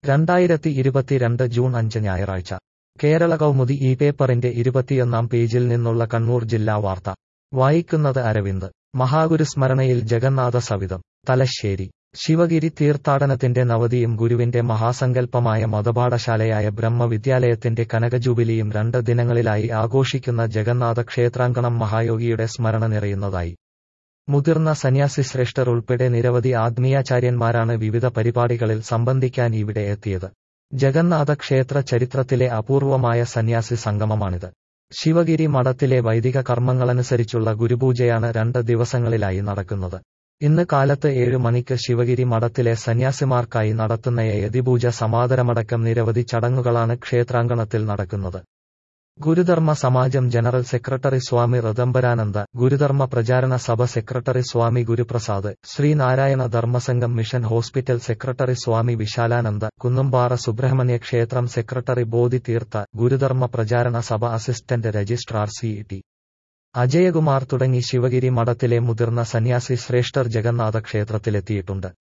രണ്ടായിരത്തി ഇരുപത്തിരണ്ട് ജൂൺ അഞ്ച് ഞായറാഴ്ച കേരള കൗമുദി ഈ പേപ്പറിന്റെ ഇരുപത്തിയൊന്നാം പേജിൽ നിന്നുള്ള കണ്ണൂർ ജില്ലാ വാർത്ത വായിക്കുന്നത് അരവിന്ദ് മഹാഗുരുസ്മരണയിൽ ജഗന്നാഥ സവിതം തലശ്ശേരി ശിവഗിരി തീർത്ഥാടനത്തിന്റെ നവതിയും ഗുരുവിന്റെ മഹാസങ്കല്പമായ മതപാഠശാലയായ ബ്രഹ്മവിദ്യാലയത്തിന്റെ കനകജൂബിലിയും രണ്ട് ദിനങ്ങളിലായി ആഘോഷിക്കുന്ന ജഗന്നാഥ ക്ഷേത്രാങ്കണം മഹായോഗിയുടെ സ്മരണ നിറയുന്നതായി മുതിർന്ന സന്യാസി ശ്രേഷ്ഠർ ഉൾപ്പെടെ നിരവധി ആത്മീയാചാര്യന്മാരാണ് വിവിധ പരിപാടികളിൽ സംബന്ധിക്കാൻ ഇവിടെ എത്തിയത് ജഗന്നാഥ ക്ഷേത്ര ചരിത്രത്തിലെ അപൂർവമായ സന്യാസി സംഗമമാണിത് ശിവഗിരി മഠത്തിലെ വൈദിക കർമ്മങ്ങളനുസരിച്ചുള്ള ഗുരുപൂജയാണ് രണ്ട് ദിവസങ്ങളിലായി നടക്കുന്നത് ഇന്ന് കാലത്ത് ഏഴു മണിക്ക് ശിവഗിരി മഠത്തിലെ സന്യാസിമാർക്കായി നടത്തുന്ന യതിപൂജ സമാദരമടക്കം നിരവധി ചടങ്ങുകളാണ് ക്ഷേത്രാങ്കണത്തിൽ നടക്കുന്നത് Gurudharma Samajam general secretary Swami Rithambarananda Gurudharma Pracharana Sabha secretary Swami Guruprasad Sreenarayana Dharmasangham Mission Hospital secretary Swami Vishalananda Kunnumpara Subrahmanya ക്ഷേത്രം secretary Bodhi Theertha Gurudharma Pracharana Sabha assistant registrar C T Ajayakumar തുടങ്ങി ശിവഗിരി മഠത്തിലെ മുതിർന്ന സന്യാസി ശ്രേഷ്ഠർ ജഗന്നാഥ ക്ഷേത്രത്തിലെത്തിയിട്ടുണ്ട്